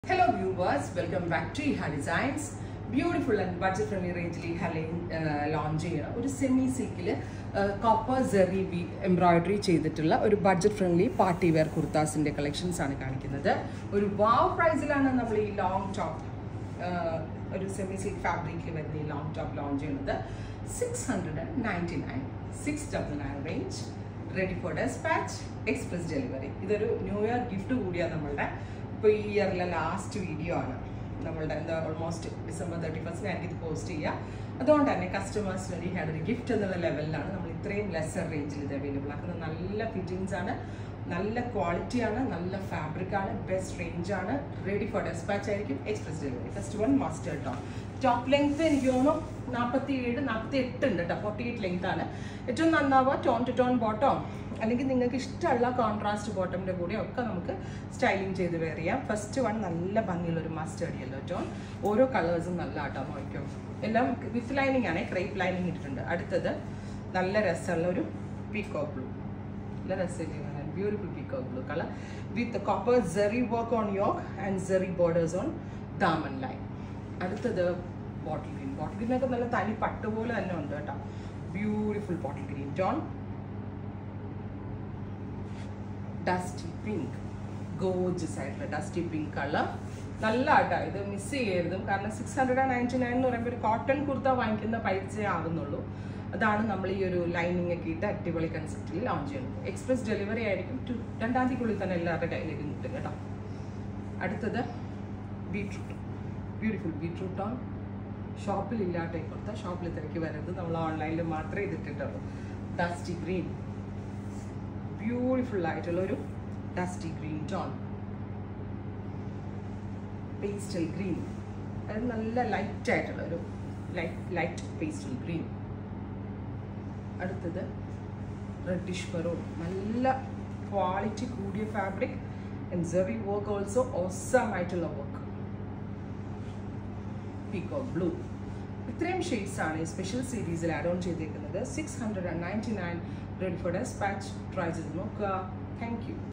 viewers welcome back to Iha designs beautiful and budget friendly റേഞ്ചിൽ Iha launch ചെയ്യുന്ന ഒരു semi സിൽക്കിൽ കോപ്പർ സെറി ബി എംബ്രോയിഡറി ചെയ്തിട്ടുള്ള ഒരു ബഡ്ജറ്റ് ഫ്രണ്ട്ലി പാർട്ടി വെയർ കുർത്താസിൻ്റെ കളക്ഷൻസ് ആണ് കാണിക്കുന്നത് ഒരു വാവ് പ്രൈസിലാണ് നമ്മൾ ഈ ലോങ് ടോപ്പ് ഒരു സെമി സിൽക്ക് ഫാബ്രിക്കിൽ വരുന്ന ഈ ലോങ് ടോപ്പ് ലോഞ്ച് ചെയ്യുന്നത് six hundred and ninety nine six double nine range ready for dispatch express delivery ഇതൊരു ന്യൂ ഇയർ ഗിഫ്റ്റ് കൂടിയാണ് നമ്മളുടെ ഇപ്പോൾ ഈ ഇയറിലെ ലാസ്റ്റ് വീഡിയോ ആണ് നമ്മളുടെ എന്താ ഓൾമോസ്റ്റ് ഡിസംബർ തേർട്ടി ഫസ്റ്റ് ഞാൻ ഇത് പോസ്റ്റ് ചെയ്യുക അതുകൊണ്ട് തന്നെ കസ്റ്റമേഴ്സിന് വേണ്ടി ഹാഡ് ഒരു ഗിഫ്റ്റ് എന്നുള്ള ലെവലിലാണ് നമ്മൾ ഇത്രയും ലെസർ റേഞ്ചിൽ ഇത് അവൈലബിൾ ആക്കുന്നത് നല്ല ഫിറ്റിങ്സ് ആണ് നല്ല ക്വാളിറ്റിയാണ് നല്ല ഫാബ്രിക് ആണ് ബെസ്റ്റ് റേഞ്ച് ആണ് റെഡി ഫോർ ഡെസ്പാച്ച് ആയിരിക്കും express delivery first one mustard tone top length എനിക്ക് തോന്നുന്നു നാൽപ്പത്തി ഏഴ് നാൽപ്പത്തി എട്ട് ഉണ്ട് കേട്ടോ ഫോർട്ടി എയ്റ്റ് ലെങ്ത് ആണ് ഏറ്റവും നന്നാവുക ടോൺ ടു ടോൺ ബോട്ടം അല്ലെങ്കിൽ നിങ്ങൾക്ക് ഇഷ്ടമുള്ള കോൺട്രാസ്റ്റ് ബോട്ടമിൻ്റെ കൂടെ ഒക്കെ നമുക്ക് സ്റ്റൈലിംഗ് ചെയ്ത് വെയർ ചെയ്യാം ഫസ്റ്റ് വൺ നല്ല ഭംഗിയുള്ള ഒരു മസ്റ്റേർഡ് യെല്ലോ ടോൺ ഓരോ കളേഴ്സും നല്ല ആട്ടോ നോക്കും എല്ലാം വിത്ത് ലൈനിങ് ആണ് ക്രേപ്പ് ലൈനിങ് ഇട്ടിട്ടുണ്ട് അടുത്തത് നല്ല രസമുള്ള ഒരു പീക്കോ ബ്ലൂ നല്ല രസമില്ല beautiful peacock blue colour with copper zari work on yoke and zari borders on daman line അടുത്തത് ബോട്ടിൽ ഗ്രീൻ ബോട്ടിൽ ഗ്രീനൊക്കെ നല്ല തനി പട്ട് പോലെ തന്നെ ഉണ്ട് കേട്ടോ beautiful bottle green tone dusty pink gorgeous ആയിട്ടുള്ള ഡസ്റ്റി പിങ്ക് കളർ നല്ല ആട്ടാ ഇത് മിസ് ചെയ്യരുത് കാരണം six hundred and ninety nine എന്ന് പറയുമ്പോൾ ഒരു കോട്ടൺ കുർത്ത വാങ്ങിക്കുന്ന പൈസ ആവുന്നുള്ളൂ അതാണ് നമ്മൾ ഈ ഒരു ലൈനിങ് ഒക്കെ ഇട്ട് അടിപൊളി കൺസെപ്റ്റിൽ ലോഞ്ച് ചെയ്യുന്നത് എക്സ്പ്രസ് ഡെലിവറി ആയിരിക്കും ടു രണ്ടാം തീയതിക്കുള്ളിൽ തന്നെ എല്ലാവരുടെ കയ്യിലേക്ക് കിട്ടും കേട്ടോ അടുത്തത് ബീട്രൂട്ട് ബ്യൂട്ടിഫുൾ ബീട്രൂട്ട് ഓൺ ഷോപ്പിൽ ഇല്ലാട്ടെ കൊടുത്ത ഷോപ്പിൽ തിരക്കി വരരുത് നമ്മൾ ഓൺലൈനിൽ മാത്രമേ ഇതിട്ടിട്ടുള്ളൂ ഡസ്റ്റി ഗ്രീൻ ബ്യൂട്ടിഫുൾ ആയിട്ടുള്ള ഒരു dusty green tone pastel green അത് നല്ല ലൈറ്റ് ആയിട്ടുള്ള ഒരു ലൈറ്റ് ലൈറ്റ് പേസ്റ്റൽ ഗ്രീൻ അടുത്തത് റെഡിഷ് മെറൂൺ നല്ല ക്വാളിറ്റി കൂടിയ fabric and zari work also awesome ആയിട്ടുള്ള വർക്ക് പീക്കോ ബ്ലൂ ഇത്രയും ഷെയ്ഡ്സ് ആണ് ഈ സ്പെഷ്യൽ സീരീസിൽ ആഡ് ഓൺ ചെയ്തേക്കുന്നത് six hundred and ninety nine ready for dispatch try ചെയ്ത് നോക്കുക താങ്ക് യു